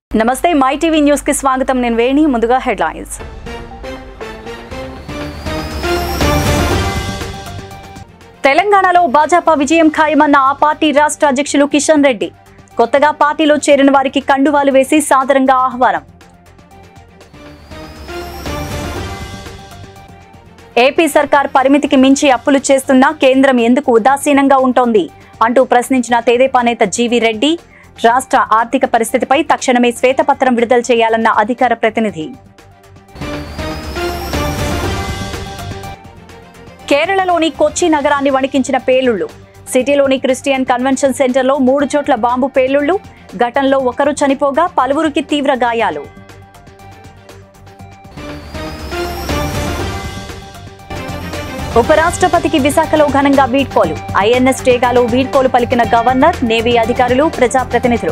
నమస్తే my TV news కి స్వాగతం నేను వేణి ముందుగా హెడ్లైన్స్ తెలంగాణలో భాజపా విజయం ఖాయమన్న ఆ పార్టీ రాష్ట్ర అధ్యక్షులు కిషన్ రెడ్డి కొత్తగా పార్టీలో చేరిన వారికి కండువాలు వేసి సాదరంగా ఆహ్వానం ఏపీ సర్కార్ పరిమితికి మించి అప్పులు చేస్తున్నా కేంద్రం ఎందుకు ఉదాసీనంగా ఉంటోంది అంటూ ప్రశ్నించిన తెదేపా నేత జీవి రెడ్డి రాష్ట్ర ఆర్థిక పరిస్థితిపై తక్షణమే శ్వేతపత్రం విడుదల చేయాలన్న అధికార ప్రతినిధి కేరళలోని కొచ్చి నగరాన్ని వణికించిన పేలుళ్లు సిటీలోని క్రిస్టియన్ కన్వెన్షన్ సెంటర్లో మూడు చోట్ల బాంబు పేలుళ్లు ఘటనలో ఒకరు చనిపోగా పలువురికి తీవ్ర గాయాలు ఉపరాష్ట్రపతికి విశాఖలో ఘనంగా వీడ్కోలు ఐఎన్ఎస్ టేగాలో వీడ్కోలు పలికిన గవర్నర్ నేవీ అధికారులు ప్రజాప్రతినిధులు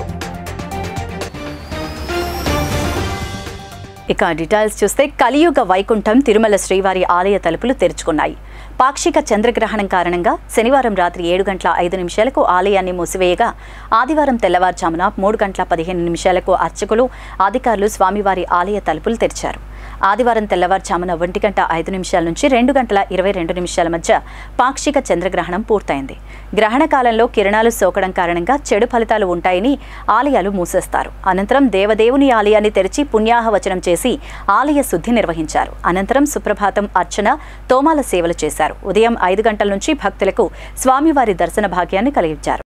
ఇక డీటెయిల్స్ చూస్తే కలియుగ వైకుంఠం తిరుమల శ్రీవారి ఆలయ తలుపులు తెరుచుకున్నాయి పాక్షిక చంద్రగ్రహణం కారణంగా శనివారం రాత్రి ఏడు గంటల ఐదు నిమిషాలకు ఆలయాన్ని మూసివేయగా ఆదివారం తెల్లవారుజామున మూడు గంటల పదిహేను నిమిషాలకు అర్చకులు అధికారులు స్వామివారి ఆలయ తలుపులు తెరిచారు ఆదివారం తెల్లవారుజామున ఒంటి గంట ఐదు నిమిషాల నుంచి రెండు గంటల ఇరవై రెండు నిమిషాల మధ్య పాక్షిక చంద్రగ్రహణం పూర్తయింది గ్రహణ కాలంలో కిరణాలు సోకడం కారణంగా చెడు ఫలితాలు ఉంటాయని ఆలయాలు మూసేస్తారు అనంతరం దేవదేవుని ఆలయాన్ని తెరిచి పుణ్యాహవచనం చేసి ఆలయ శుద్ధి నిర్వహించారు అనంతరం సుప్రభాతం అర్చన తోమాల సేవలు చేశారు ఉదయం ఐదు గంటల నుంచి భక్తులకు స్వామివారి దర్శన భాగ్యాన్ని కలిగించారు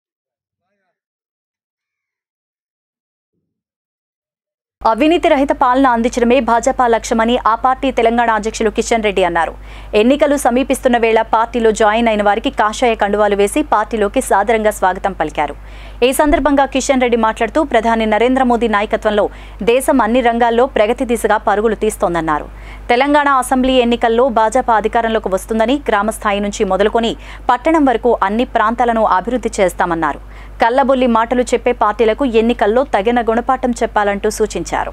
అవినీతి రహిత పాలన అందించడమే భాజపా లక్ష్యమని ఆ పార్టీ తెలంగాణ అధ్యక్షులు కిషన్ రెడ్డి అన్నారు ఎన్నికలు సమీపిస్తున్న వేళ పార్టీలో జాయిన్ అయిన వారికి కాషాయ కండువాలు వేసి పార్టీలోకి సాదరంగా స్వాగతం పలికారు ఈ సందర్భంగా కిషన్ రెడ్డి మాట్లాడుతూ ప్రధాని నరేంద్ర మోదీ నాయకత్వంలో దేశం అన్ని రంగాల్లో ప్రగతి దిశగా పరుగులు తీస్తోందన్నారు తెలంగాణ అసెంబ్లీ ఎన్నికల్లో భాజపా అధికారంలోకి వస్తుందని గ్రామ స్థాయి నుంచి మొదలుకొని పట్టణం వరకు అన్ని ప్రాంతాలను అభివృద్ధి చేస్తామన్నారు కల్లబొల్లి మాటలు చెప్పే పార్టీలకు ఎన్నికల్లో తగిన గుణపాఠం చెప్పాలంటూ సూచించారు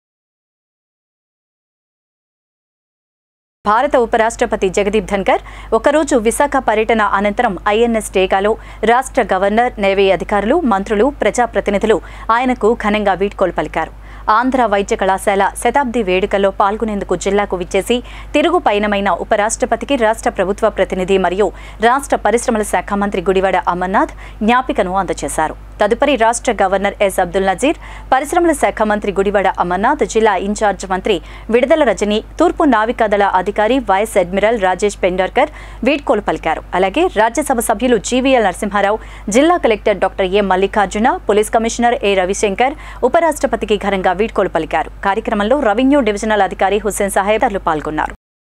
భారత ఉపరాష్ట్రపతి జగదీప్ ధన్కర్ ఒకరోజు విశాఖ పర్యటన అనంతరం ఐఎన్ఎస్ టేగాలో రాష్ట్ర గవర్నర్ నేవీ అధికారులు మంత్రులు ప్రజాప్రతినిధులు ఆయనకు ఘనంగా వీడ్కోలు పలికారు ఆంధ్ర వైద్య కళాశాల శతాబ్ది వేడుకల్లో పాల్గొనేందుకు జిల్లాకు విచ్చేసి తిరుగు పయనమైన ఉపరాష్ట్రపతికి రాష్ట్ర ప్రభుత్వ ప్రతినిధి మరియు రాష్ట్ర పరిశ్రమల శాఖ మంత్రి గుడివాడ అమర్నాథ్ జ్ఞాపికను అందజేశారు తదుపరి రాష్ట్ర గవర్నర్ ఎస్ అబ్దుల్ నజీర్ పరిశ్రమల శాఖ మంత్రి గుడివాడ అమర్నాథ్ జిల్లా ఇన్ఛార్జ్ మంత్రి విడుదల రజని తూర్పు నావికాదళ అధికారి వైస్ అడ్మిరల్ రాజేష్ పెండర్కర్ వీడ్కోలు పలికారు అలాగే రాజ్యసభ సభ్యులు జీవీఎల్ నరసింహారావు జిల్లా collector doctor A Mallikarjuna police commissioner A Ravishankar ఉపరాష్ట్రపతికి ఘనంగా వీడ్కోలు పలికారు కార్యక్రమంలో రెవెన్యూ డివిజనల్ అధికారి హుస్సేన్ సాహెబ్ తదితరులు పాల్గొన్నారు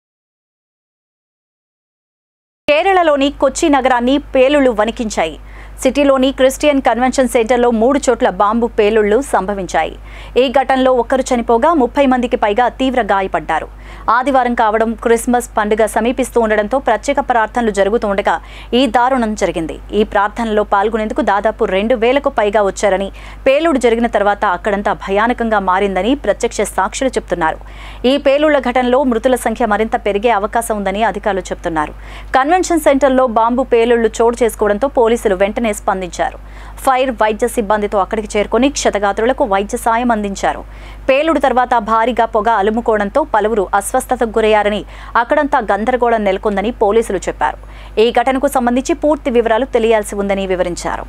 కేరళలోని కొచ్చి నగరాన్ని పేలుళ్లు వణికించాయి సిటీలోని క్రిస్టియన్ కన్వెన్షన్ సెంటర్లో మూడు చోట్ల బాంబు పేలుళ్లు సంభవించాయి ఈ ఘటనలో ఒక్కరు చనిపోగా ముప్పై మందికి పైగా తీవ్ర గాయపడ్డారు ఆదివారం కావడం క్రిస్మస్ పండుగ సమీపిస్తూ ఉండడంతో ప్రత్యేక ప్రార్థనలు జరుగుతూ ఉండగా ఈ దారుణం జరిగింది ఈ ప్రార్థనలో పాల్గొనేందుకు దాదాపు రెండు వేలకు పైగా వచ్చారని పేలుడు జరిగిన తర్వాత అక్కడంతా భయానకంగా మారిందని ప్రత్యక్ష సాక్షులు చెప్తున్నారు ఈ పేలుళ్ల ఘటనలో మృతుల సంఖ్య మరింత పెరిగే అవకాశం ఉందని అధికారులు చెప్తున్నారు కన్వెన్షన్ సెంటర్లో బాంబు పేలుళ్లు చోటు చేసుకోవడంతో పోలీసులు వెంటనే స్పందించారు ఫైర్ వైద్య సిబ్బందితో అక్కడికి చేరుకొని క్షతగాత్రులకు వైద్య సాయం అందించారు పేలుడు తర్వాత భారీగా పొగ అలుముకోవడంతో పలువురు అస్వస్థతకు గురయ్యారని అక్కడంతా గందరగోళం నెలకొందని పోలీసులు చెప్పారు ఈ ఘటనకు సంబంధించి పూర్తి వివరాలు తెలియాల్సి ఉందని వివరించారు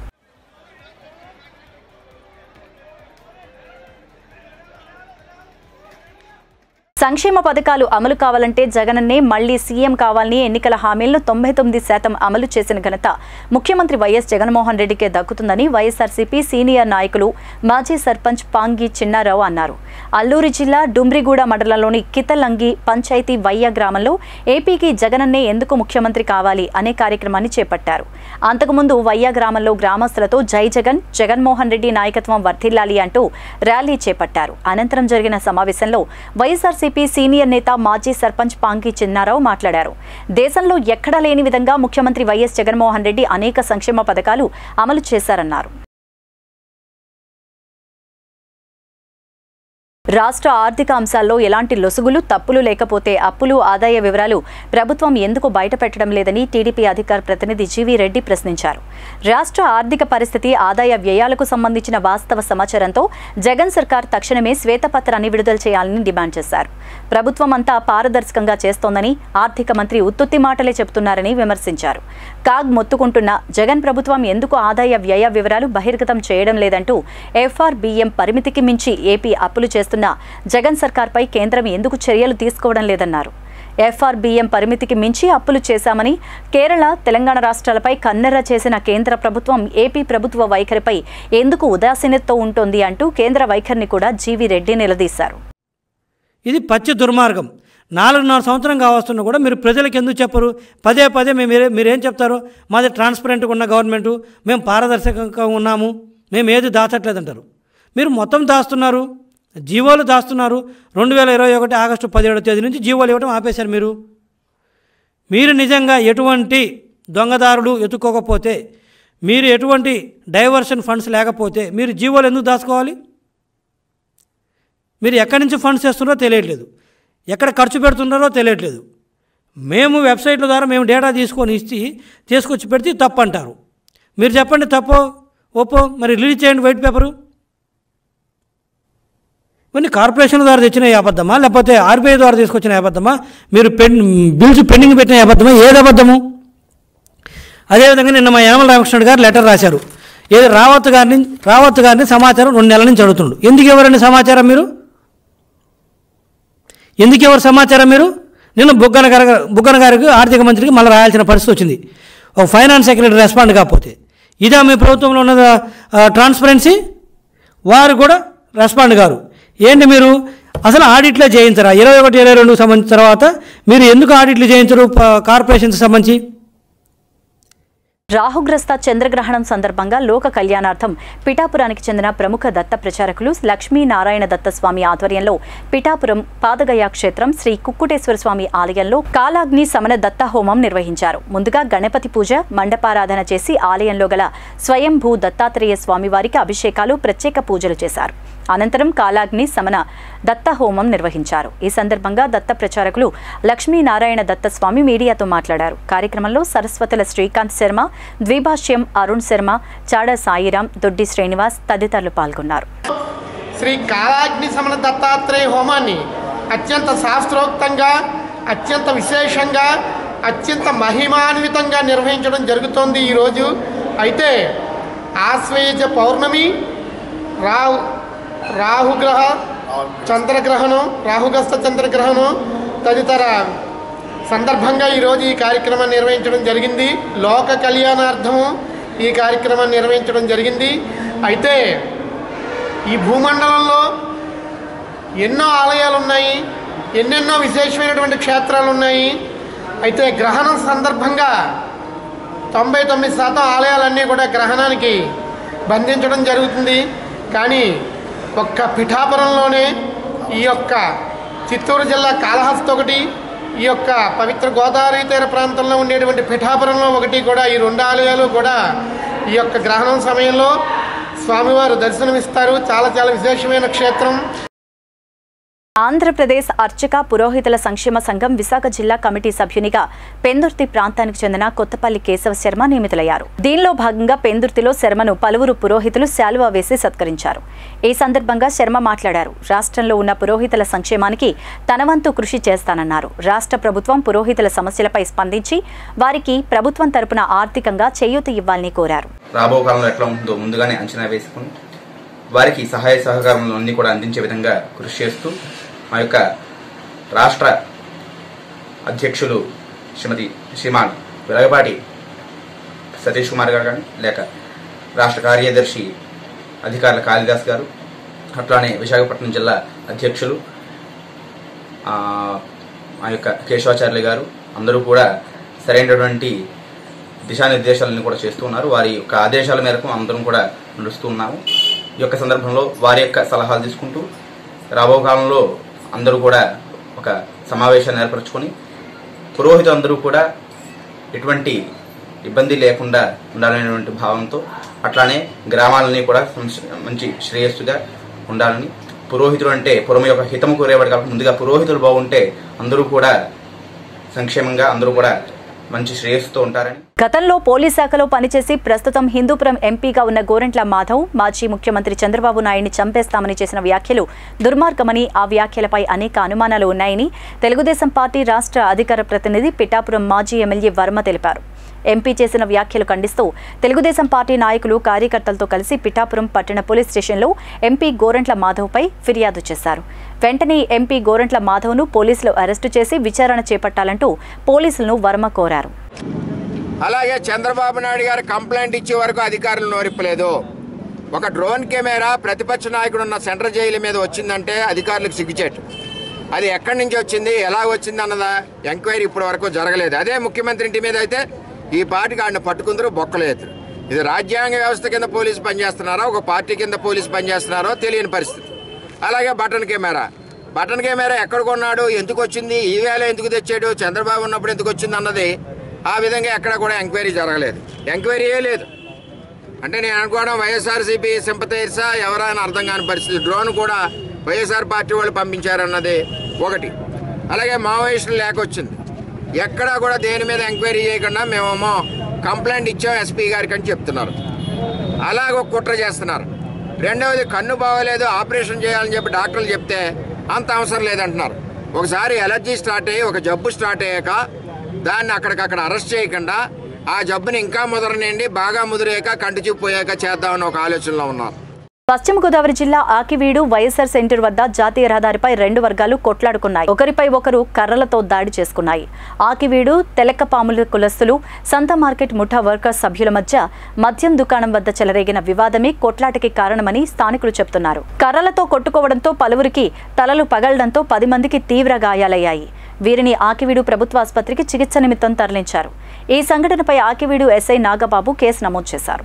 సంక్షేమ పథకాలు అమలు కావాలంటే జగనన్నే మళ్లీ సీఎం కావాలని ఎన్నికల హామీలను తొంభై తొమ్మిది శాతం అమలు చేసిన ఘనత ముఖ్యమంత్రి వైఎస్ జగన్మోహన్ రెడ్డికే దక్కుతుందని వైఎస్ఆర్సీపీ సీనియర్ నాయకులు మాజీ సర్పంచ్ పాంగి చిన్నారావు అన్నారు అల్లూరి జిల్లా డుమ్రిగూడ మండలంలోని కితలంగి పంచాయతీ వయ్య గ్రామంలో ఏపీకి జగనన్నే ఎందుకు ముఖ్యమంత్రి కావాలి అనే కార్యక్రమాన్ని చేపట్టారు అంతకుముందు వయ్య గ్రామంలో గ్రామస్తులతో జై జగన్ జగన్మోహన్ రెడ్డి నాయకత్వం వర్ధిల్లాలి అంటూ ర్యాలీ చేపట్టారు అనంతరం జరిగిన సమావేశంలో వైఎస్ఆర్సీ వైసీపీ సీనియర్ నేత మాజీ సర్పంచ్ పాంకి చిన్నారావు మాట్లాడారు దేశంలో ఎక్కడా లేని విధంగా ముఖ్యమంత్రి వైఎస్ జగన్మోహన్ రెడ్డి అనేక సంక్షేమ పథకాలు అమలు చేశారన్నారు రాష్ట్ర ఆర్థిక అంశాల్లో ఎలాంటి లొసుగులు తప్పులు లేకపోతే అప్పులు ఆదాయ వివరాలు ప్రభుత్వం ఎందుకు బయటపెట్టడం లేదని టీడీపీ అధికార ప్రతినిధి జీవీ రెడ్డి ప్రశ్నించారు రాష్ట్ర ఆర్థిక పరిస్థితి ఆదాయ వ్యయాలకు సంబంధించిన వాస్తవ సమాచారంతో జగన్ సర్కార్ తక్షణమే శ్వేతపత్రాన్ని విడుదల చేయాలని డిమాండ్ చేశారు ప్రభుత్వం అంతా పారదర్శకంగా చేస్తోందని ఆర్థిక మంత్రి ఉత్తుత్తి మాటలే చెబుతున్నారని విమర్శించారు కాగ్ మొత్తుకుంటున్న జగన్ ప్రభుత్వం ఎందుకు ఆదాయ వ్యయ వివరాలు బహిర్గతం చేయడం లేదంటూ ఎఫ్ఆర్బిఎం పరిమితికి మించి ఏపీ అప్పులు చేస్తున్న జగన్ సర్కార్పై కేంద్రం ఎందుకు చర్యలు తీసుకోవడం లేదన్నారు ఎఫ్ఆర్బిఎం పరిమితికి మించి అప్పులు చేశామని కేరళ తెలంగాణ రాష్ట్రాలపై కన్నెర్ర చేసిన కేంద్ర ప్రభుత్వం ఏపీ ప్రభుత్వ వైఖరిపై ఎందుకు ఉదాసీనతతో ఉంటుంది అంటూ కేంద్ర వైఖరిని కూడా జీవీ రెడ్డి నిలదీశారు ఇది పచ్చి దుర్మార్గం నాలుగున్నర సంవత్సరం కావస్తున్నా కూడా మీరు ప్రజలకు ఎందుకు చెప్పరు పదే పదే మేము మీరే మీరేం చెప్తారు మాది ట్రాన్స్పరెంట్గా ఉన్న గవర్నమెంటు మేము పారదర్శకంగా ఉన్నాము మేము ఏది దాచట్లేదంటారు మీరు మొత్తం దాస్తున్నారు జీవోలు దాస్తున్నారు రెండు వేల ఇరవై ఒకటి ఆగస్టు పదిహేడవ తేదీ నుంచి జీవోలు ఇవ్వడం ఆపేశారు మీరు మీరు నిజంగా ఎటువంటి దొంగదారులు ఎత్తుకోకపోతే మీరు ఎటువంటి డైవర్షన్ ఫండ్స్ లేకపోతే మీరు జీవోలు ఎందుకు దాచుకోవాలి మీరు ఎక్కడి నుంచి ఫండ్స్ చేస్తున్నారో తెలియట్లేదు ఎక్కడ ఖర్చు పెడుతున్నారో తెలియట్లేదు మేము వెబ్సైట్ల ద్వారా మేము డేటా తీసుకొని ఇచ్చి తీసుకొచ్చి పెడితే తప్పు అంటారు మీరు చెప్పండి తప్పో ఒప్పో మరి రిలీజ్ చేయండి వైట్ పేపరు ఇవన్నీ కార్పొరేషన్ ద్వారా తెచ్చిన ఈ అబద్ధమా లేకపోతే ఆర్బీఐ ద్వారా తీసుకొచ్చిన ఈ అబద్ధమా మీరు పెన్ బిల్స్ పెండింగ్ పెట్టిన ఈ అబద్ధమా ఏది అబద్ధము అదేవిధంగా నిన్న మా యనమల రామకృష్ణుడు గారు లెటర్ రాశారు ఏది రావత్ గారిని రావత్ గారిని సమాచారం రెండు నెలల నుంచి అడుగుతుండు ఎందుకు ఎవరండి సమాచారం మీరు ఎందుకు ఎవరు సమాచారం మీరు నిన్న బుగ్గన గారి బుగ్గన గారికి ఆర్థిక మంత్రికి మళ్ళీ రాయాల్సిన పరిస్థితి వచ్చింది ఒక ఫైనాన్స్ సెక్రటరీ రెస్పాండ్ కాకపోతే ఇదా మీ ప్రభుత్వంలో ఉన్న ట్రాన్స్పరెన్సీ వారు కూడా రెస్పాండ్ గారు ఏంటి మీరు అసలు ఆడిట్లే చేయించరా ఇరవై ఒకటి ఇరవై రెండుకు సంబంధించిన తర్వాత మీరు ఎందుకు ఆడిట్లు చేయించరు ప- కార్పొరేషన్కి సంబంధించి రాహుగ్రస్త చంద్రగ్రహణం సందర్భంగా లోక కళ్యాణార్థం పిఠాపురానికి చెందిన ప్రముఖ దత్త ప్రచారకులు లక్ష్మీనారాయణ దత్త స్వామి ఆధ్వర్యంలో పిఠాపురం పాదగయ క్షేత్రం శ్రీ కుక్కుటేశ్వర స్వామి ఆలయంలో కాలాగ్ని సమన దత్త హోమం నిర్వహించారు ముందుగా గణపతి పూజ మండపారాధన చేసి ఆలయంలో గల స్వయంభూ దత్తాత్రేయ స్వామి వారికి అభిషేకాలు ప్రత్యేక పూజలు చేశారు అనంతరం కాలాగ్ని సమన దత్త హోమం నిర్వహించారు ఈ సందర్భంగా దత్త ప్రచారకులు లక్ష్మీనారాయణ దత్త స్వామి మీడియాతో మాట్లాడారు కార్యక్రమంలో సరస్వతుల శ్రీకాంత్ శర్మ ద్విభాష్యం అరుణ్ శర్మ చాడ సాయిరాం దొడ్డి శ్రీనివాస్ తదితరులు పాల్గొన్నారు శ్రీ కాలాగ్ని సమన దత్తాత్రేయ హోమాన్ని అత్యంత శాస్త్రోక్తంగా అత్యంత విశేషంగా అత్యంత మహిమాన్వితంగా నిర్వహించడం జరుగుతోంది ఈరోజు అయితే ఆశ్వయుజ పౌర్ణమి రాహు రాహుగ్రహ చంద్రగ్రహణం రాహుగ్రస్త చంద్రగ్రహణం తదితర సందర్భంగా ఈరోజు ఈ కార్యక్రమాన్ని నిర్వహించడం జరిగింది లోక కళ్యాణార్థము ఈ కార్యక్రమాన్ని నిర్వహించడం జరిగింది అయితే ఈ భూమండలంలో ఎన్నో ఆలయాలు ఉన్నాయి ఎన్నెన్నో విశేషమైనటువంటి క్షేత్రాలు ఉన్నాయి అయితే గ్రహణం సందర్భంగా తొంభై తొమ్మిది శాతం ఆలయాలన్నీ కూడా గ్రహణానికి బంధించడం జరుగుతుంది కానీ ఒక్క పిఠాపురంలోనే ఈ యొక్క చిత్తూరు జిల్లా కాళహస్తి ఒకటి ఈ యొక్క పవిత్ర గోదావరి తీర ప్రాంతంలో ఉండేటువంటి పిఠాపురంలో ఒకటి కూడా ఈ రెండు ఆలయాలు కూడా ఈ యొక్క గ్రహణం సమయంలో స్వామివారు దర్శనమిస్తారు చాలా చాలా విశేషమైన క్షేత్రం ఆంధ్రప్రదేశ్ అర్చక పురోహితుల సంక్షేమ సంఘం విశాఖ జిల్లా కమిటీ సభ్యునిగా పెందుర్తి ప్రాంతానికి చెందిన కొత్తపల్లి కేశవ శర్మ నియమితులయ్యారు దీనిలో భాగంగా పెందుర్తిలో శర్మను పలువురు పురోహితులు శాలువా వేసి సత్కరించారు ఈ సందర్భంగా శర్మ మాట్లాడారు రాష్ట్రంలో ఉన్న పురోహితుల సంక్షేమానికి తన వంతు కృషి చేస్తానన్నారు రాష్ట్ర ప్రభుత్వం పురోహితుల సమస్యలపై స్పందించి వారికి ప్రభుత్వం తరపున ఆర్థికంగా చేయూత ఇవ్వాలని కోరారు రాబో కాలంలో ఎట్లా ఉంటుందో ముందుగానే అంచనా వేసుకుని వారికి సహాయ సహకారాలు అన్ని కూడా అందించే విధంగా కృషి చేస్తూ మా యొక్క రాష్ట్ర అధ్యక్షులు శ్రీమతి శ్రీమాన్ విలగపాటి సతీష్ కుమార్ గారు కానీ లేక రాష్ట్ర కార్యదర్శి అధికారుల కాళిదాస్ గారు అట్లానే విశాఖపట్నం జిల్లా అధ్యక్షులు ఆ, మా యొక్క కేశవాచార్యులు గారు అందరూ కూడా సరైనటువంటి దిశానిర్దేశాలను కూడా చేస్తూ ఉన్నారు వారి యొక్క ఆదేశాల మేరకు అందరం కూడా నడుస్తూ ఉన్నాము ఈ యొక్క సందర్భంలో వారి యొక్క సలహాలు తీసుకుంటూ రాబో కాలంలో అందరూ కూడా ఒక సమావేశాన్ని ఏర్పరచుకొని పురోహితులు అందరూ కూడా ఎటువంటి ఇబ్బంది లేకుండా ఉండాలనేటువంటి భావంతో అట్లానే గ్రామాలని కూడా సంక్ష- మంచి శ్రేయస్సుగా ఉండాలని పురోహితుడు అంటే పురం యొక్క హితము కోరేవాడు కాబట్టి ముందుగా పురోహితులు బాగుంటే అందరూ కూడా సంక్షేమంగా అందరూ కూడా మంచి శ్రేయస్సుతో ఉంటారని గతంలో పోలీస్ శాఖలో పనిచేసి ప్రస్తుతం హిందూపురం ఎంపీగా ఉన్న గోరంట్ల మాధవ్ మాజీ ముఖ్యమంత్రి చంద్రబాబు నాయుడిని చంపేస్తామని చేసిన వ్యాఖ్యలు దుర్మార్గమని ఆ వ్యాఖ్యలపై అనేక అనుమానాలు ఉన్నాయని తెలుగుదేశం పార్టీ రాష్ట్ర అధికార ప్రతినిధి పిఠాపురం మాజీ ఎమ్మెల్యే వర్మ తెలిపారు ఎంపీ చేసిన వ్యాఖ్యలు ఖండిస్తూ తెలుగుదేశం పార్టీ నాయకులు కార్యకర్తలతో కలిసి పిఠాపురం పట్టణ పోలీస్ స్టేషన్లో ఎంపీ గోరంట్ల మాధవ్పై ఫిర్యాదు చేశారు వెంటనే ఎంపీ గోరంట్ల మాధవ్ను పోలీసులు అరెస్టు చేసి విచారణ చేపట్టాలంటూ పోలీసులను వర్మ కోరారు అలాగే చంద్రబాబు నాయుడు గారు కంప్లైంట్ ఇచ్చే వరకు అధికారులు నోరిప్పలేదు ఒక డ్రోన్ కెమెరా ప్రతిపక్ష నాయకుడు ఉన్న సెంట్రల్ జైలు మీద వచ్చిందంటే అధికారులకు సిగ్గుచేటు అది ఎక్కడి నుంచి వచ్చింది ఎలా వచ్చింది అన్నదా ఎంక్వైరీ ఇప్పటి వరకు జరగలేదు అదే ముఖ్యమంత్రి ఇంటి మీద అయితే ఈ పార్టీకి ఆయన పట్టుకుందరూ బొక్కలేదు ఇది రాజ్యాంగ వ్యవస్థ కింద పోలీసు పనిచేస్తున్నారో ఒక పార్టీ కింద పోలీసు పనిచేస్తున్నారో తెలియని పరిస్థితి అలాగే బటన్ కెమెరా బటన్ కెమెరా ఎక్కడ కొన్నాడు ఎందుకు వచ్చింది ఈ వేళ ఎందుకు తెచ్చాడు చంద్రబాబు ఉన్నప్పుడు ఎందుకు వచ్చింది అన్నది ఆ విధంగా ఎక్కడ కూడా ఎంక్వైరీ జరగలేదు ఎంక్వైరీయే లేదు అంటే నేను అనుకోవడం వైఎస్ఆర్సీపీ సింపతైర్సా ఎవరా అని అర్థం కాని పరిస్థితి డ్రోన్ కూడా వైఎస్ఆర్ పార్టీ వాళ్ళు పంపించారన్నది ఒకటి అలాగే మావోయిస్టులు లేక వచ్చింది ఎక్కడా కూడా దేని మీద ఎంక్వైరీ చేయకుండా మేమేమో కంప్లైంట్ ఇచ్చాం ఎస్పీ గారికి అని చెప్తున్నారు అలాగ ఒక కుట్ర చేస్తున్నారు రెండవది కన్ను బాగోలేదు ఆపరేషన్ చేయాలని చెప్పి డాక్టర్లు చెప్తే అంత అవసరం లేదంటున్నారు ఒకసారి ఎలర్జీ స్టార్ట్ అయ్యి ఒక జబ్బు స్టార్ట్ అయ్యాక దాన్ని అక్కడికక్కడ అరెస్ట్ చేయకుండా ఆ జబ్బుని ఇంకా ముదరనండి బాగా ముదిరాక కంటి చూపు పోయాక చేద్దామని ఒక ఆలోచనలో ఉన్నారు పశ్చిమ గోదావరి జిల్లా ఆకివీడు వైఎస్ఆర్ సెంటర్ వద్ద జాతీయ రహదారిపై రెండు వర్గాలు కొట్లాడుకున్నాయి ఒకరిపై ఒకరు కర్రలతో దాడి చేసుకున్నాయి ఆకివీడు తెలక్కపాముల కులస్తులు సంత మార్కెట్ ముఠా వర్కర్స్ సభ్యుల మధ్య మద్యం దుకాణం వద్ద చెలరేగిన వివాదమే కొట్లాటకి కారణమని స్థానికులు చెబుతున్నారు కర్రలతో కొట్టుకోవడంతో పలువురికి తలలు పగలడంతో పది మందికి తీవ్ర గాయాలయ్యాయి వీరిని ఆకివీడు ప్రభుత్వ ఆసుపత్రికి చికిత్స నిమిత్తం తరలించారు ఈ సంఘటనపై ఆకివీడు ఎస్ఐ నాగబాబు కేసు నమోదు చేశారు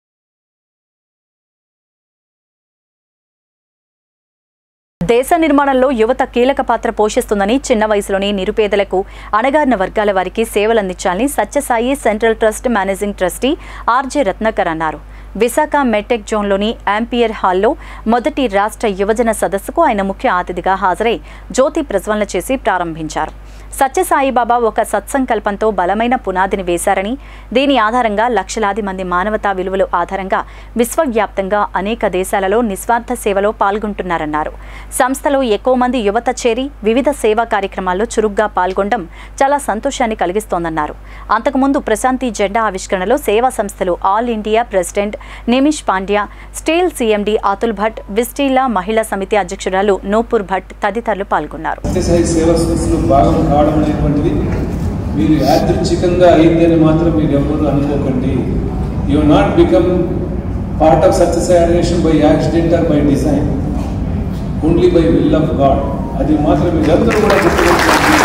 దేశ నిర్మాణంలో యువత కీలక పాత్ర పోషిస్తుందని చిన్న వయసులోని నిరుపేదలకు అణగారిన వర్గాల వారికి సేవలందించాలని Sathya Sai central trust managing trustee RJ Ratnakar అన్నారు విశాఖ మెటెక్ జోన్లోని యాంపియర్ హాల్లో మొదటి రాష్ట్ర యువజన సదస్సుకు ఆయన ముఖ్య అతిథిగా హాజరై జ్యోతి ప్రజ్వలన చేసి ప్రారంభించారు సత్యసాయిబాబా ఒక సత్సంకల్పంతో బలమైన పునాదిని వేశారని దీని ఆధారంగా లక్షలాది మంది మానవతా విలువలు ఆధారంగా విశ్వవ్యాప్తంగా అనేక దేశాలలో నిస్వార్థ సేవలో పాల్గొంటున్నారన్నారు సంస్థలో ఎక్కువ మంది యువత చేరి వివిధ సేవా కార్యక్రమాల్లో చురుగ్గా పాల్గొనడం చాలా సంతోషాన్ని కలిగిస్తోందన్నారు అంతకుముందు ప్రశాంతి జెండా ఆవిష్కరణలో సేవా సంస్థలు all India president Nimish Pandya steel CMD Atul Bhatt విస్టీలా మహిళా సమితి అధ్యక్షురాలు నూపూర్ భట్ తదితరులు పాల్గొన్నారు సత్యసాయి సేవా సంస్థలో భాగం కావడం అనేటువంటిది మీరు యాదృచ్ఛికంగా అయిందని మాత్రం మీరు ఎవరు అనుకోకండి you not become part of Sathya Sai organisation by accident or by design only by will of God అది మాత్రం మీరందరూ కూడా గుర్తుపెట్టుకోండి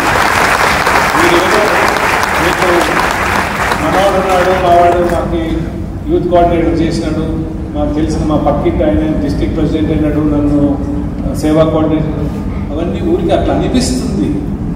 మీరు ఏదో మీకు మనవాడు ఉన్నాడు మావాడు మాకు యూత్ కోఆర్డినేటర్ చేసినాడు మాకు తెలిసిన మా పక్కింటి ఆయన డిస్ట్రిక్ట్ ప్రెసిడెంట్ అయినాడు నన్ను సేవా కోఆర్డినేటర్ అవన్నీ ఊరికి అట్లా అనిపిస్తుంది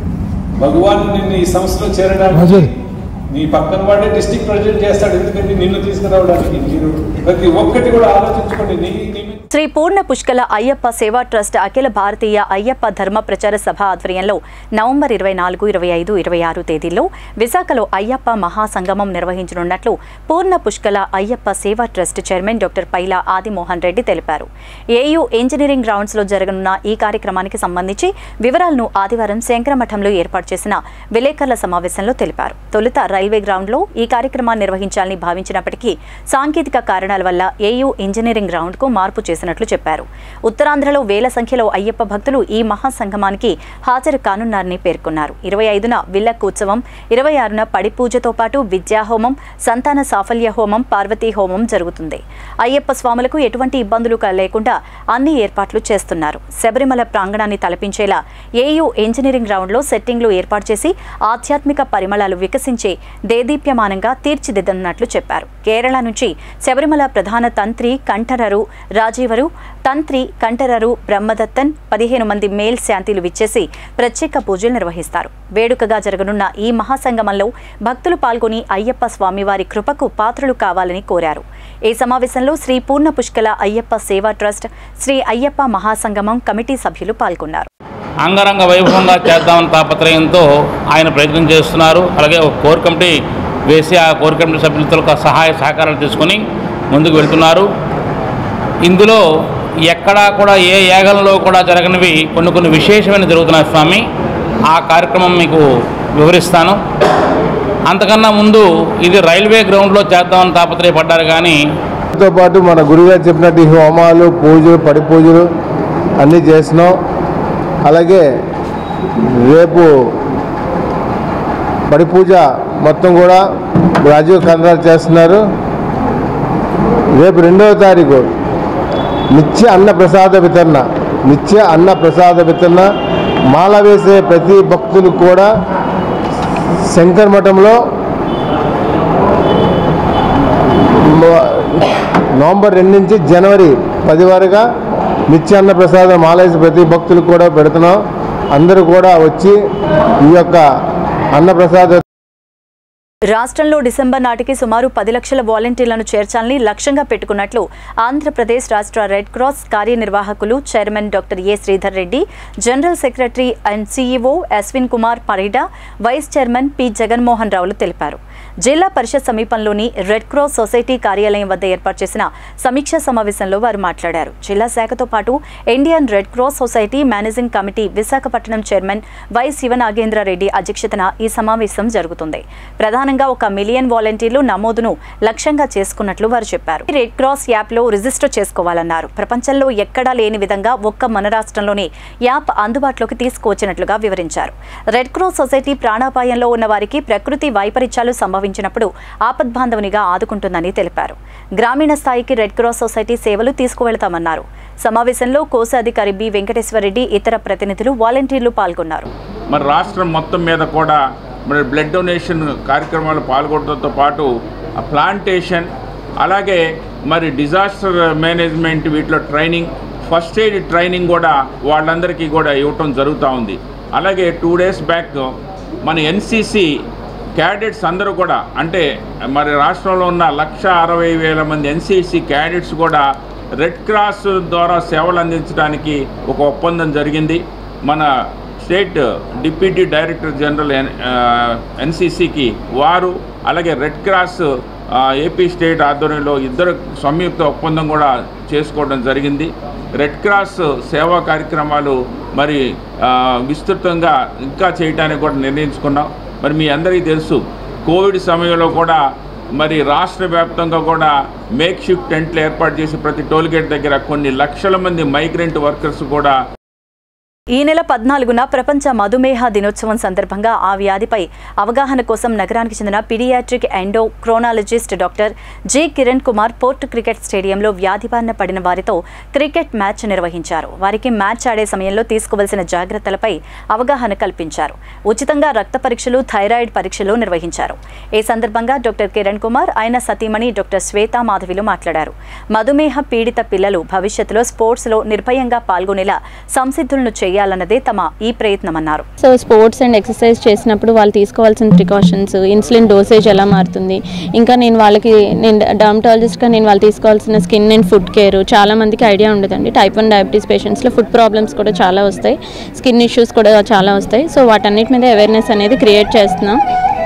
భగవాన్ నిన్ను ఈ సంస్థలో చేరడానికి నీ పక్కన వాడే డిస్ట్రిక్ట్ ప్రెసిడెంట్ చేస్తాడు ఎందుకంటే నిన్ను తీసుకురావడానికి మీరు ప్రతి ఒక్కటి కూడా ఆలోచించుకోండి నీ నీ మీద శ్రీ పూర్ణ పుష్కల అయ్యప్ప సేవా ట్రస్ట్ అఖిల భారతీయ అయ్యప్ప ధర్మ ప్రచార సభ ఆధ్వర్యంలో నవంబర్ ఇరవై నాలుగు ఇరవై ఐదు ఇరవై ఆరు తేదీల్లో విశాఖలో అయ్యప్ప మహాసంగమం నిర్వహించనున్నట్లు పూర్ణ Pushkala Ayyappa Seva trust chairman doctor Paila Adimohan Reddy తెలిపారు ఏయూ ఇంజనీరింగ్ గ్రౌండ్స్ లో జరగనున్న ఈ కార్యక్రమానికి సంబంధించి వివరాలను ఆదివారం శంకరమఠంలో ఏర్పాటు చేసిన విలేకరుల సమావేశంలో తెలిపారు తొలుత రైల్వే గ్రౌండ్ లో ఈ కార్యక్రమాన్ని నిర్వహించాలని భావించినప్పటికీ సాంకేతిక కారణాల వల్ల ఏయూ ఇంజనీరింగ్ గ్రౌండ్ కు మార్పు చేసినట్లు చెప్పారు ఉత్తరాంధ్రలో వేల సంఖ్యలో అయ్యప్ప భక్తులు ఈ మహాసంగమానికి హాజరు కానున్నారని పేర్కొన్నారు ఇరవై ఐదున విల్లక్ ఉత్సవం ఇరవై ఆరున పడి పూజతో పాటు విద్యాహోమం సంతాన సాఫల్య హోమం పార్వతీ హోమం జరుగుతుంది అయ్యప్ప స్వాములకు ఎటువంటి ఇబ్బందులు క- లేకుండా అన్ని ఏర్పాట్లు చేస్తున్నారు శబరిమల ప్రాంగణాన్ని తలపించేలా ఏయూ ఇంజనీరింగ్ గ్రౌండ్లో సెట్టింగ్లు ఏర్పాటు చేసి ఆధ్యాత్మిక పరిమళాలు వికసించే దేదీప్యమానంగా తీర్చిదిద్దనున్నట్లు చెప్పారు కేరళ నుంచి శబరిమల ప్రధాన తంత్రి కంఠరరు రాజీవరు తంత్రి కంఠరరు బ్రహ్మదత్తన్ పదిహేను మంది మేల్ శాంతిలు విచ్చేసి ప్రత్యేక పూజలు నిర్వహిస్తారు వేడుకగా జరగనున్న ఈ మహాసంగమంలో భక్తులు పాల్గొని అయ్యప్ప స్వామివారి కృపకు పాత్రులు కావాలని కోరారు ఈ సమావేశంలో శ్రీ పూర్ణ పుష్కల అయ్యప్ప సేవా ట్రస్ట్ శ్రీ అయ్యప్ప మహాసంగమం కమిటీ సభ్యులు పాల్గొన్నారు అంగరంగ వైభవంగా చేద్దామని తాపత్రయంతో ఆయన ప్రయత్నం చేస్తున్నారు అలాగే ఒక కోర్ కమిటీ వేసి ఆ కోర్ కమిటీ సభ్యులతో ఒక సహాయ సహకారాలు తీసుకొని ముందుకు వెళ్తున్నారు ఇందులో ఎక్కడా కూడా ఏ యాగంలో కూడా జరగనివి కొన్ని కొన్ని విశేషమైన జరుగుతున్నాయి స్వామి ఆ కార్యక్రమం మీకు వివరిస్తాను అంతకన్నా ముందు ఇది రైల్వే గ్రౌండ్లో చేద్దామని తాపత్రయపడ్డారు కానీ తో పాటు మన గురుగారు చెప్పినట్టు ఈ హోమాలు పూజలు పడి పూజలు అన్నీ చేసినాం అలాగే రేపు పడి పూజ మొత్తం కూడా రాజీవ్ కంద్రాలు చేస్తున్నారు రేపు రెండవ తారీఖు నిత్య అన్న ప్రసాద వితరణ నిత్య అన్న ప్రసాద వితరణ మాల వేసే ప్రతి భక్తులు కూడా శంకర్ మఠంలో మ- నవంబర్ రెండు నుంచి జనవరి పది వరగా నిత్య అన్న ప్రసాదం మాలేసి ప్రతి భక్తులు కూడా పెడుతున్నాం అందరూ కూడా వచ్చి ఈ యొక్క అన్న ప్రసాద రాష్ట్రంలో డిసెంబర్ నాటికి సుమారు పది లక్షల వాలంటీర్లను చేర్చాలని లక్ష్యంగా పెట్టుకున్నట్లు ఆంధ్రప్రదేశ్ రాష్ట్ర రెడ్ క్రాస్ కార్యనిర్వాహకులు chairman doctor A Sridhar Reddy general secretary and CEO Ashwin Kumar Parida vice chairman P Jaganmohan రావులు తెలిపారు జిల్లా పరిషత్ సమీపంలోని రెడ్ క్రాస్ సొసైటీ కార్యాలయం వద్ద ఏర్పాటు చేసిన సమీక్షా సమావేశంలో వారు మాట్లాడారు జిల్లా శాఖతో పాటు Indian red cross society managing committee Visakhapatnam chairman Y Sivanagendrareddy అధ్యక్షతన ఈ సమావేశం జరుగుతుంది ప్రధానంగా ఒక మిలియన్ వాలంటీర్లు నమోదును లక్ష్యంగా చేసుకున్నట్లు వారు చెప్పారు ఈ రెడ్ క్రాస్ యాప్లో రిజిస్టర్ చేసుకోవాలన్నారు ప్రపంచంలో ఎక్కడా లేని విధంగా ఒక్క మన రాష్ట్రంలోనే యాప్ అందుబాటులోకి తీసుకువచ్చినట్లుగా వివరించారు రెడ్ క్రాస్ సొసైటీ ప్రాణాపాయంలో ఉన్న వారికి ప్రకృతి వైపరీత్యాలు సంభవించినప్పుడు ఆపద్బాంధవునిగా ఆదుకుంటుందని తెలిపారు గ్రామీణ స్థాయికి రెడ్ క్రాస్ సొసైటీ సేవలు తీసుకువెళతామన్నారు సమావేశంలో కోశాధికారి బి వెంకటేశ్వరరెడ్డి ఇతర ప్రతినిధులు వాలంటీర్లు పాల్గొన్నారు మరి రాష్ట్రం మొత్తం మీద కూడా మరి బ్లడ్ డొనేషన్ కార్యక్రమాలు పాల్గొనడంతో పాటు ఆ ప్లాంటేషన్ అలాగే మరి డిజాస్టర్ మేనేజ్మెంట్ వీటిలో ట్రైనింగ్ ఫస్ట్ ఎయిడ్ ట్రైనింగ్ కూడా వాళ్ళందరికీ కూడా ఇవ్వటం జరుగుతూ ఉంది అలాగే టూ డేస్ బ్యాక్ మన ఎన్సీసీ క్యాడెట్స్ అందరూ కూడా అంటే మరి రాష్ట్రంలో ఉన్న లక్ష అరవై వేల మంది ఎన్సీసీ క్యాడెట్స్ కూడా రెడ్ క్రాస్ ద్వారా సేవలు అందించడానికి ఒక ఒప్పందం జరిగింది మన state deputy director general N ఎన్సీసీకి వారు అలాగే రెడ్ క్రాస్ ఆ, ఏపీ స్టేట్ ఆధ్వర్యంలో ఇద్దరు సంయుక్త ఒప్పందం కూడా చేసుకోవడం జరిగింది రెడ్ క్రాస్ సేవా కార్యక్రమాలు మరి ఆ, విస్తృతంగా ఇంకా చేయడానికి కూడా నిర్ణయించుకున్నాం మరి మీ అందరికీ తెలుసు కోవిడ్ సమయంలో కూడా మరి రాష్ట్ర వ్యాప్తంగా కూడా మేక్ షిఫ్ట్ టెంట్లు ఏర్పాటు చేసి ప్రతి టోల్గేట్ దగ్గర కొన్ని లక్షల మంది మైగ్రెంట్ వర్కర్స్ కూడా ఈ నెల పద్నాలుగున ప్రపంచ మధుమేహ దినోత్సవం సందర్భంగా ఆ వ్యాధిపై అవగాహన కోసం నగరానికి చెందిన paediatric endocrinologist doctor G Kiran Kumar port cricket స్టేడియంలో వ్యాధి బారిన పడిన వారితో క్రికెట్ మ్యాచ్ నిర్వహించారు వారికి మ్యాచ్ ఆడే సమయంలో తీసుకోవలసిన జాగ్రత్తలపై అవగాహన కల్పించారు ఉచితంగా రక్త పరీక్షలు థైరాయిడ్ పరీక్షలు నిర్వహించారు ఈ సందర్భంగా డాక్టర్ కిరణ్ కుమార్ ఆయన సతీమణి డాక్టర్ శ్వేతా మాధవిలు మాట్లాడారు మధుమేహ పీడిత పిల్లలు భవిష్యత్తులో స్పోర్ట్స్లో నిర్భయంగా పాల్గొనేలా సంసిద్ధులను చేయాలన్నదే తమ ఈ ప్రయత్నమన్నారు సో స్పోర్ట్స్ అండ్ ఎక్సర్సైజ్ చేసినప్పుడు వాళ్ళు తీసుకోవాల్సిన ప్రికాషన్స్ ఇన్సులిన్ డోసేజ్ ఎలా మారుతుంది ఇంకా నేను వాళ్ళకి నేను డర్మటాలజిస్ట్గా నేను వాళ్ళు తీసుకోవాల్సిన స్కిన్ అండ్ ఫుడ్ కేర్ చాలా మందికి ఐడియా ఉండదండి టైప్ వన్ డయాబెటీస్ పేషెంట్స్లో ఫుడ్ ప్రాబ్లమ్స్ కూడా చాలా వస్తాయి స్కిన్ ఇష్యూస్ కూడా చాలా వస్తాయి సో వాటన్నిటి మీద అవేర్నెస్ అనేది క్రియేట్ చేస్తున్నాం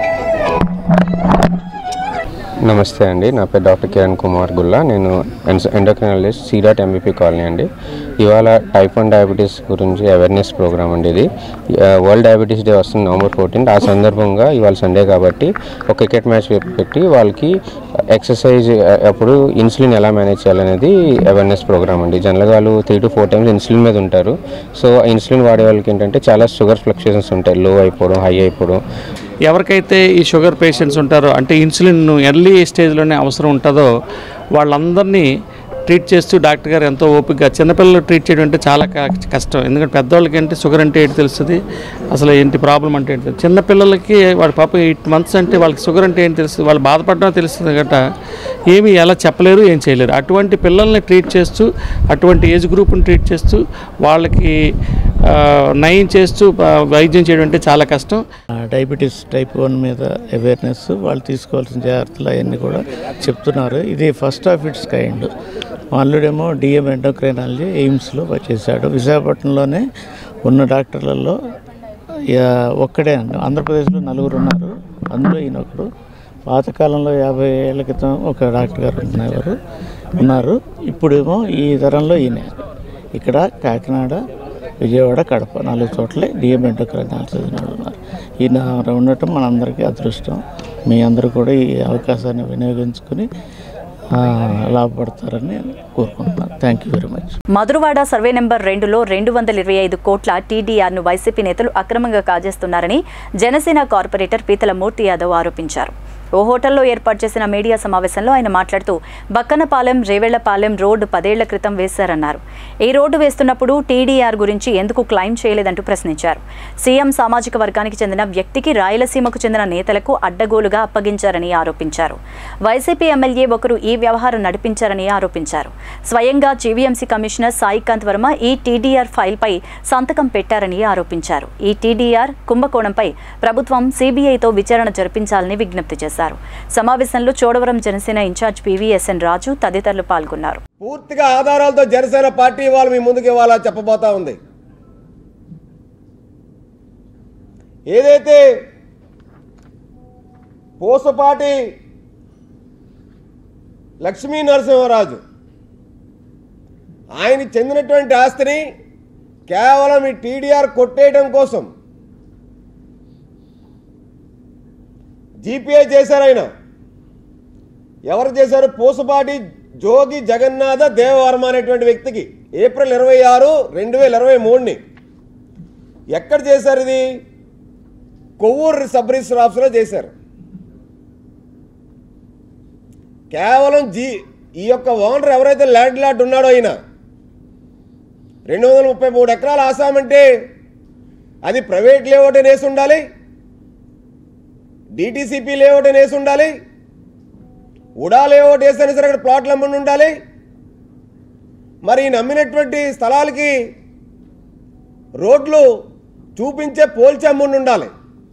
నమస్తే అండి నా పేరు డాక్టర్ కిరణ్ కుమార్ గుల్లా నేను ఎండోక్రినాలజిస్ట్ సీడాట్ ఎంబీపీ కాలనీ అండి ఇవాళ టైప్ వన్ డయాబెటీస్ గురించి అవేర్నెస్ ప్రోగ్రామ్ అండి ఇది ఆ, వరల్డ్ డయాబెటీస్ డే వస్తుంది నవంబర్ ఫోర్టీన్ ఆ సందర్భంగా ఇవాళ సండే కాబట్టి ఒక క్రికెట్ మ్యాచ్ పెట్టి వాళ్ళకి ఎక్సర్సైజ్ అప్పుడు ఇన్సులిన్ ఎలా మేనేజ్ చేయాలనేది అవేర్నెస్ ప్రోగ్రామ్ అండి జనరల్గా వాళ్ళు three to four times insulin మీద ఉంటారు సో ఆ ఇన్సులిన్ వాడే వాళ్ళకి ఏంటంటే చాలా షుగర్ ఫ్లక్చుయేషన్స్ ఉంటాయి లో అయిపోవడం హై అయిపోవడం ఎవరికైతే ఈ షుగర్ పేషెంట్స్ ఉంటారో అంటే ఇన్సులిన్ ఎర్లీ స్టేజ్లోనే అవసరం ఉంటుందో వాళ్ళందరినీ ట్రీట్ చేస్తూ డాక్టర్ గారు ఎంతో ఓపికగా చిన్నపిల్లలు ట్రీట్ చేయడం అంటే చాలా క- కష్టం ఎందుకంటే పెద్దవాళ్ళకి అంటే షుగర్ అంటే ఏంటి తెలుస్తుంది అసలు ఏంటి ప్రాబ్లం అంటే ఏంటి తెలుస్తుంది. చిన్నపిల్లలకి వాళ్ళ పాప ఎయిట్ మంత్స్ అంటే వాళ్ళకి షుగర్ అంటే ఏంటి తెలుస్తుంది వాళ్ళు బాధపడడం తెలుస్తుంది గట్ట ఏమి ఎలా చెప్పలేరు ఏం చేయలేరు అటువంటి పిల్లల్ని ట్రీట్ చేస్తూ అటువంటి ఏజ్ గ్రూప్ని ట్రీట్ చేస్తూ వాళ్ళకి ఆ, నయం చేస్తూ ఆ, వైద్యం చేయడం అంటే చాలా కష్టం డయాబెటీస్ టైప్ వన్ మీద అవేర్నెస్ వాళ్ళు తీసుకోవాల్సిన జాగ్రత్తలు అవన్నీ కూడా చెప్తున్నారు ఇది ఫస్ట్ ఆఫ్ ఇట్స్ కైండ్ మా అల్లుడేమో డిఎం ఎండోక్రైనాలజీ ఎయిమ్స్లో చేశాడు విశాఖపట్నంలోనే ఉన్న డాక్టర్లలో యా, ఒక్కడే అండి ఆంధ్రప్రదేశ్లో నలుగురు ఉన్నారు అందులో ఈయన ఒకడు పాతకాలంలో యాభై ఏళ్ళ క్రితం ఒక డాక్టర్ గారు ఉన్నారు ఉన్నారు ఇప్పుడేమో ఈ తరంలో ఈయన ఇక్కడ కాకినాడ విజయవాడ కడప నాలుగు చోట్లే డిఎం ఎండోక్రైనాలజీ ఉన్నారు ఈయన ఉండటం మనందరికీ అదృష్టం మీ అందరూ కూడా ఈ అవకాశాన్ని వినియోగించుకుని ఆ, లాభపడతారని కోరుకుంటున్నాను thank you very much Madhurawada survey number రెండులో రెండు వందల ఇరవై ఐదు కోట్ల టీడీఆర్ను వైసీపీ నేతలు అక్రమంగా కాజేస్తున్నారని జనసేన కార్పొరేటర్ పీతల మూర్తి యాదవ్ ఆరోపించారు ఓ హోటల్లో ఏర్పాటు చేసిన మీడియా సమావేశంలో ఆయన మాట్లాడుతూ బక్కనపాలెం రేవెళ్లపాలెం రోడ్డు పదేళ్ల క్రితం వేశారన్నారు ఈ రోడ్డు వేస్తున్నప్పుడు టీడీఆర్ గురించి ఎందుకు క్లైమ్ చేయలేదంటూ ప్రశ్నించారు సీఎం సామాజిక వర్గానికి చెందిన వ్యక్తికి రాయలసీమకు చెందిన నేతలకు అడ్డగోలుగా అప్పగించారని ఆరోపించారు వైసీపీ ఎమ్మెల్యే ఒకరు ఈ వ్యవహారం నడిపించారని ఆరోపించారు స్వయంగా జీవీఎంసీ కమిషనర్ సాయికాంత్ వర్మ ఈ టీడీఆర్ ఫైల్పై సంతకం పెట్టారని ఆరోపించారు ఈ టీడీఆర్ కుంభకోణంపై ప్రభుత్వం సీబీఐతో విచారణ జరిపించాలని విజ్ఞప్తి చేశారు సమావేశంలో చోడవరం జనసేన ఇన్ఛార్జ్ పివిఎస్ఎన్ రాజు తదితరులు పాల్గొన్నారు పూర్తిగా ఆధారాలతో జనసేన పార్టీ వాళ్ళు మీ ముందుకు ఇవ్వాలా చెప్పబోతా ఉంది ఏదైతే పోసపాటి లక్ష్మీ నరసింహరాజు ఆయన చెందినటువంటి ఆస్తిని కేవలం ఈ టీడీఆర్ కొట్టేయడం కోసం జీపీఏ చేశారు ఆయన ఎవరు చేశారు పూసపాటి జోగి జగన్నాథ దేవవర్మ అనేటువంటి వ్యక్తికి ఏప్రిల్ ఇరవై ఆరు రెండు వేల ఇరవై మూడుని ఎక్కడ చేశారు ఇది కొవ్వూరు సబ్ రిజిస్టర్ ఆఫీసులో చేశారు కేవలం జీ ఈ యొక్క ఓనర్ ఎవరైతే ల్యాండ్ లాట్ ఉన్నాడో ఆయన రెండు వందల ముప్పై మూడు ఎకరాల ఆసాం అంటే అది ప్రైవేట్ లేఅవుట్ అని వేసి ఉండాలి డిటీసీపీ లేఅవుట్ అని వేసి ఉండాలి ఉడా లేఅవుట్ వేసైనా సరే అక్కడ ప్లాట్లు అమ్ముండి ఉండాలి మరి ఈ నమ్మినటువంటి స్థలాలకి రోడ్లు చూపించే పోల్చి అమ్ముండి ఉండాలి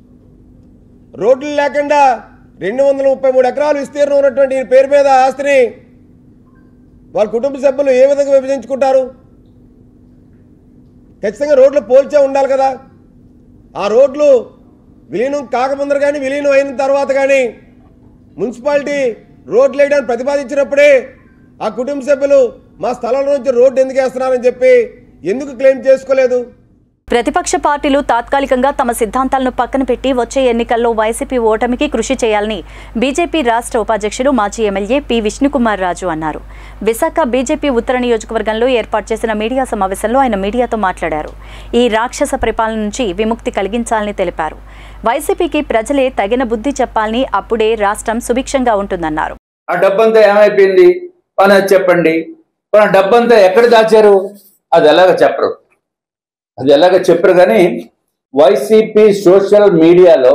రోడ్లు లేకుండా రెండు వందల ముప్పై మూడు ఎకరాలు విస్తీర్ణం ఉన్నటువంటి ఈ పేరు మీద ఆస్తిని వాళ్ళ కుటుంబ సభ్యులు ఏ విధంగా విభజించుకుంటారు ఖచ్చితంగా రోడ్లు పోల్చే ఉండాలి కదా ఆ రోడ్లు విలీనం కాకముందర కానీ విలీనం అయిన తర్వాత కానీ మున్సిపాలిటీ రోడ్లు వేయడానికి ప్రతిపాదించినప్పుడే ఆ కుటుంబ సభ్యులు మా స్థలం నుంచి రోడ్డు ఎందుకు వేస్తున్నారని చెప్పి ఎందుకు క్లెయిమ్ చేసుకోలేదు ప్రతిపక్ష పార్టీలు తాత్కాలికంగా తమ సిద్ధాంతాలను పక్కన పెట్టి వచ్చే ఎన్నికల్లో వైసీపీ ఓటమికి కృషి చేయాలని బీజేపీ రాష్ట్ర ఉపాధ్యక్షుడు మాజీ ఎమ్మెల్యే పి విష్ణుకుమార్ రాజు అన్నారు విశాఖ బీజేపీ ఉత్తర నియోజకవర్గంలో ఏర్పాటు చేసిన మీడియా సమావేశంలో ఆయన మీడియాతో మాట్లాడారు ఈ రాక్షస పరిపాలన నుంచి విముక్తి కలిగించాలని తెలిపారు వైసీపీకి ప్రజలే తగిన బుద్ధి చెప్పాలని అప్పుడే రాష్ట్రం సుభిక్షంగా ఉంటుందన్నారు ఆ డబ్బంతా ఏమైపోయింది అని అది చెప్పండి మన డబ్బంతా ఎక్కడ దాచారు అది ఎలాగ చెప్పరు అది ఎలాగ చెప్పరు కానీ వైసీపీ సోషల్ మీడియాలో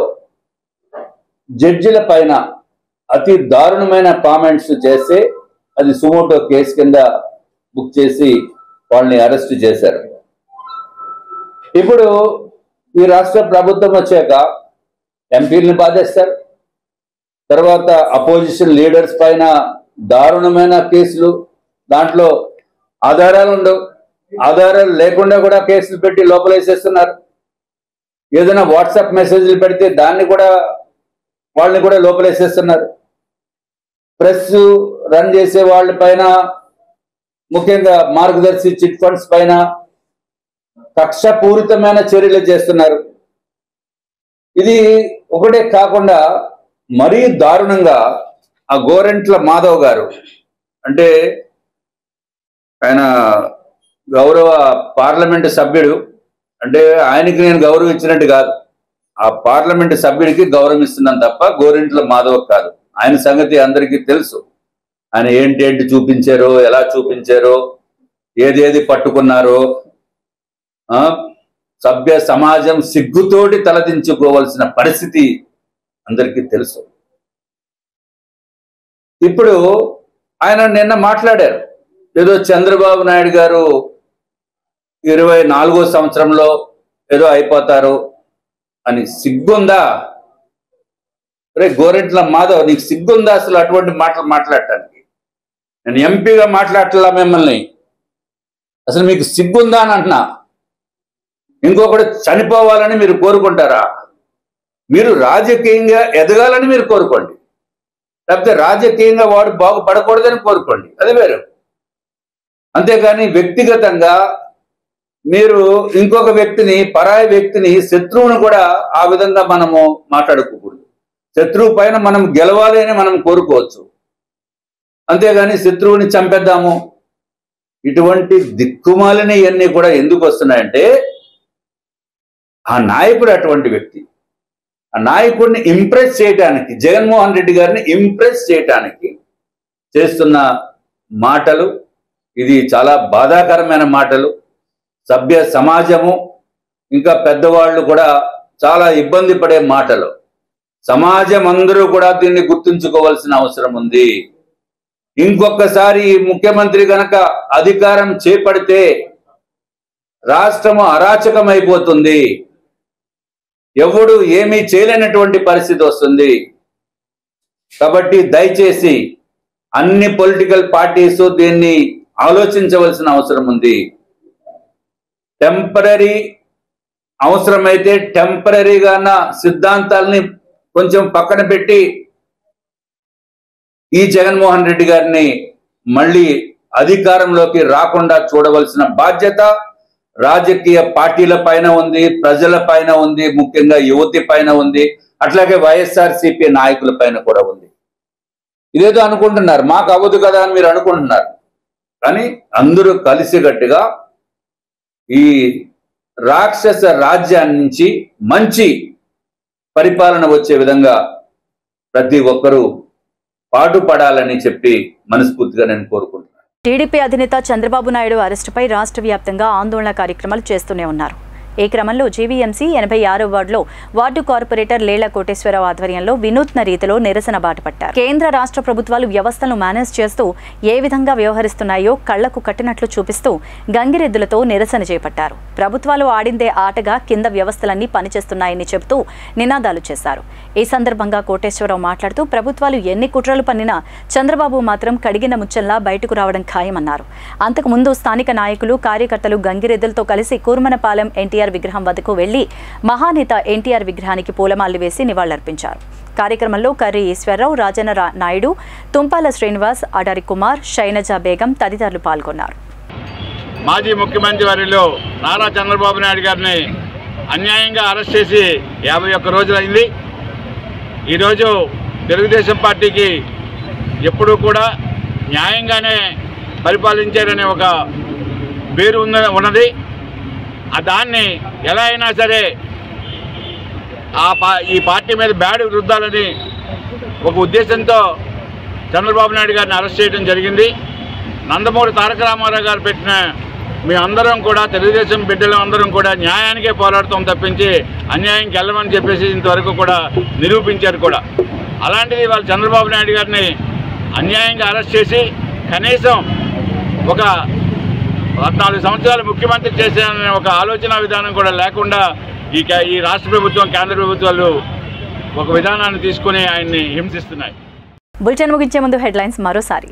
జడ్జిల పైన అతి దారుణమైన కామెంట్స్ చేస్తే అది సుమోటో కేసు కింద బుక్ చేసి వాళ్ళని అరెస్ట్ చేశారు ఇప్పుడు ఈ రాష్ట్ర ప్రభుత్వం వచ్చాక ఎంపీలను బాధేస్తారు తర్వాత అపోజిషన్ లీడర్స్ పైన దారుణమైన కేసులు దాంట్లో ఆధారాలు ఉండవు ఆధారాలు లేకుండా కూడా కేసులు పెట్టి లోపలేసేస్తున్నారు ఏదైనా వాట్సాప్ మెసేజ్లు పెడితే దాన్ని కూడా వాళ్ళని కూడా లోపలేసేస్తున్నారు ప్రెస్ రన్ చేసే వాళ్ళ పైన ముఖ్యంగా మార్గదర్శి చిట్ ఫండ్స్ పైన కక్షపూరితమైన చర్యలు చేస్తున్నారు ఇది ఒకటే కాకుండా మరీ దారుణంగా ఆ గోరెంట్ల మాధవ్ గారు అంటే ఆయన గౌరవ పార్లమెంటు సభ్యుడు అంటే ఆయనకి నేను గౌరవించినట్టు కాదు ఆ పార్లమెంటు సభ్యుడికి గౌరవిస్తున్నాను తప్ప గోరెంట్ల మాధవ్ కాదు ఆయన సంగతి అందరికీ తెలుసు ఆయన ఏంటి ఏంటి చూపించారో ఎలా చూపించారో ఏదేది పట్టుకున్నారో ఆ, సభ్య సమాజం సిగ్గుతోటి తలదించుకోవాల్సిన పరిస్థితి అందరికీ తెలుసు ఇప్పుడు ఆయన నిన్న మాట్లాడారు ఏదో చంద్రబాబు నాయుడు గారు ఇరవై నాలుగో సంవత్సరంలో ఏదో అయిపోతారు అని సిగ్గుందా రే గోరెంట్ల మాధవ్ నీకు సిగ్గుందా అసలు అటువంటి మాటలు మాట్లాడటానికి నేను ఎంపీగా మాట్లాడట్లా మిమ్మల్ని అసలు మీకు సిగ్గుందా అని అంటున్నా ఇంకొకటి చనిపోవాలని మీరు కోరుకుంటారా మీరు రాజకీయంగా ఎదగాలని మీరు కోరుకోండి లేకపోతే రాజకీయంగా వాడు బాగుపడకూడదని కోరుకోండి అది వేరు అంతేకాని వ్యక్తిగతంగా మీరు ఇంకొక వ్యక్తిని పరాయి వ్యక్తిని శత్రువుని కూడా ఆ విధంగా మనము మాట్లాడుకోకూడదు శత్రువు పైన మనం గెలవాలి అని మనం కోరుకోవచ్చు అంతేగాని శత్రువుని చంపేద్దాము ఇటువంటి దిక్కుమాలిన ఇవన్నీ కూడా ఎందుకు వస్తున్నాయంటే ఆ నాయకుడు అటువంటి వ్యక్తి ఆ నాయకుడిని ఇంప్రెస్ చేయటానికి జగన్మోహన్ రెడ్డి గారిని ఇంప్రెస్ చేయటానికి చేస్తున్న మాటలు ఇది చాలా బాధాకరమైన మాటలు సభ్య సమాజము ఇంకా పెద్దవాళ్ళు కూడా చాలా ఇబ్బంది పడే మాటలు సమాజం అందరూ కూడా దీన్ని గుర్తుంచుకోవాల్సిన అవసరం ఉంది ఇంకొకసారి ఈ ముఖ్యమంత్రి గనక అధికారం చేపడితే రాష్ట్రము అరాచకమైపోతుంది ఎవడు ఏమీ చేయలేనటువంటి పరిస్థితి వస్తుంది కాబట్టి దయచేసి అన్ని పొలిటికల్ పార్టీస్ దీన్ని ఆలోచించవలసిన అవసరం ఉంది టెంపరీ అవసరమైతే టెంపరీగాన సిద్ధాంతాలని కొంచెం పక్కన పెట్టి ఈ జగన్మోహన్ రెడ్డి గారిని మళ్ళీ అధికారంలోకి రాకుండా చూడవలసిన బాధ్యత రాజకీయ పార్టీల పైన ఉంది ప్రజల పైన ఉంది ముఖ్యంగా యువతి పైన ఉంది అట్లాగే వైఎస్ఆర్ సిపి నాయకుల పైన కూడా ఉంది ఇదేదో అనుకుంటున్నారు మాకు అవ్వదు కదా అని మీరు అనుకుంటున్నారు కానీ అందరూ కలిసికట్టుగా ఈ రాక్షస రాజ్యాన్ని నుంచి మంచి పరిపాలన వచ్చే విధంగా ప్రతి ఒక్కరూ పాటుపడాలని చెప్పి మనస్ఫూర్తిగా నేను కోరుకుంటున్నాను టీడీపీ అధినేత చంద్రబాబు నాయుడు అరెస్టుపై రాష్ట్ర వ్యాప్తంగా ఆందోళన కార్యక్రమాలు చేస్తూనే ఉన్నారు ఈ క్రమంలో జీవీఎంసీ ఎనభై ఆరో వార్డులో వార్డు కార్పొరేటర్ లేళ్ల కోటేశ్వరరావు ఆధ్వర్యంలో వినూత్న రీతిలో నిరసన బాటపట్టారు కేంద్ర రాష్ట్ర ప్రభుత్వాలు వ్యవస్థలను మేనేజ్ చేస్తూ ఏ విధంగా వ్యవహరిస్తున్నాయో కళ్లకు కట్టినట్లు చూపిస్తూ గంగిరెద్దులతో నిరసన చేపట్టారు ప్రభుత్వాలు ఆడిందే ఆటగా కింద వ్యవస్థలన్నీ పనిచేస్తున్నాయని చెబుతూ నినాదాలు చేశారు ఈ సందర్భంగా కోటేశ్వరరావు మాట్లాడుతూ ప్రభుత్వాలు ఎన్ని కుట్రలు పన్నినా చంద్రబాబు మాత్రం కడిగిన ముచ్చల్లా బయటకు రావడం ఖాయమన్నారు అంతకుముందు స్థానిక నాయకులు కార్యకర్తలు గంగిరెద్దులతో కలిసి కూర్మనపాలెం ఎన్టీఆర్ విగ్రహం వద్దకు వెళ్లి మహానేత ఎన్టీఆర్ విగ్రహానికి పూలమాలలు వేసి నివాళులర్పించారు కార్యక్రమంలో కర్రి ఈశ్వరరావు రాజన్న రా- నాయుడు తుంపాల శ్రీనివాస్ అడారి కుమార్ శైనజా బేగం తదితరులు పాల్గొన్నారు మాజీ ముఖ్యమంత్రి వారిలో నారా చంద్రబాబు నాయుడు గారిని అన్యాయంగా అరెస్ట్ చేసి యాభై ఒక్క రోజులైంది ఈరోజు తెలుగుదేశం పార్టీకి ఎప్పుడూ కూడా న్యాయంగానే పరిపాలించారనే ఒక పేరు ఉన్న ఉన్నది ఆ దాన్ని ఎలా అయినా సరే ఆ పా ఈ పార్టీ మీద బ్యాడ్ రుద్దాలని ఒక ఉద్దేశంతో చంద్రబాబు నాయుడు గారిని అరెస్ట్ చేయడం జరిగింది నందమూరి తారక రామారావు గారు పెట్టిన మీ అందరం కూడా తెలుగుదేశం బిడ్డలు అందరం కూడా న్యాయానికే పోరాడుతాం తప్పించి అన్యాయంకి వెళ్ళమని చెప్పేసి ఇంతవరకు కూడా నిరూపించారు కూడా అలాంటిది వాళ్ళు చంద్రబాబు నాయుడు గారిని అన్యాయంగా అరెస్ట్ చేసి కనీసం ఒక పద్నాలుగు సంవత్సరాలు ముఖ్యమంత్రి చేశాననే ఒక ఆలోచన విధానం కూడా లేకుండా ఈ కే- ఈ రాష్ట్ర ప్రభుత్వం కేంద్ర ప్రభుత్వాలు ఒక విధానాన్ని తీసుకుని ఆయన్ని హింసిస్తున్నాయి బులెటిన్ ముగించే ముందు హెడ్లైన్స్ మరోసారి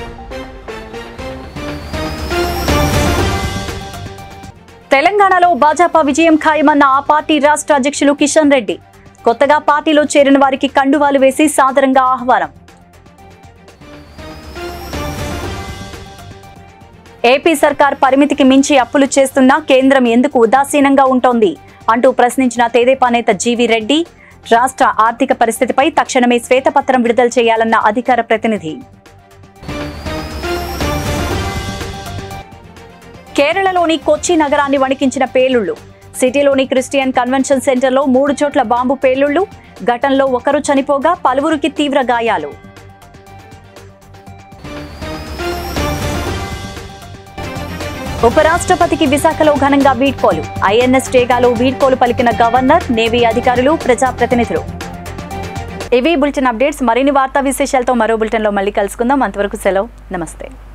తెలంగాణలో భాజపా విజయం ఖాయమన్న ఆ పార్టీ రాష్ట్ర అధ్యక్షులు కిషన్ రెడ్డి కొత్తగా పార్టీలో చేరిన వారికి కండువాలు వేసి సాదరంగా ఆహ్వానం ఏపీ సర్కార్ పరిమితికి మించి అప్పులు చేస్తున్నా కేంద్రం ఎందుకు ఉదాసీనంగా ఉంటోంది అంటూ ప్రశ్నించిన తెదేపా నేత జీవి రెడ్డి రాష్ట్ర ఆర్థిక పరిస్థితిపై తక్షణమే శ్వేతపత్రం విడుదల చేయాలన్న అధికార ప్రతినిధి కేరళలోని కొచ్చి నగరాన్ని వణికించిన పేలుళ్లు సిటీలోని క్రిస్టియన్ కన్వెన్షన్ సెంటర్లో మూడు చోట్ల బాంబు పేలుళ్లు ఘటనలో ఒకరు చనిపోగా పలువురికి తీవ్ర గాయాలు ఉపరాష్ట్రపతికి విశాఖలో ఘనంగా వీడ్కోలు ఐఎన్ఎస్ టేగాలో వీడ్కోలు పలికిన గవర్నర్ నేవీ అధికారులు ప్రజాప్రతినిధులు ఇవి బులెటిన్ అప్డేట్స్ మరిన్ని వార్తా విశేషాలతో మరో బులెటిన్లో మళ్ళీ కలుసుకుందాం అంతవరకు సెలవు నమస్తే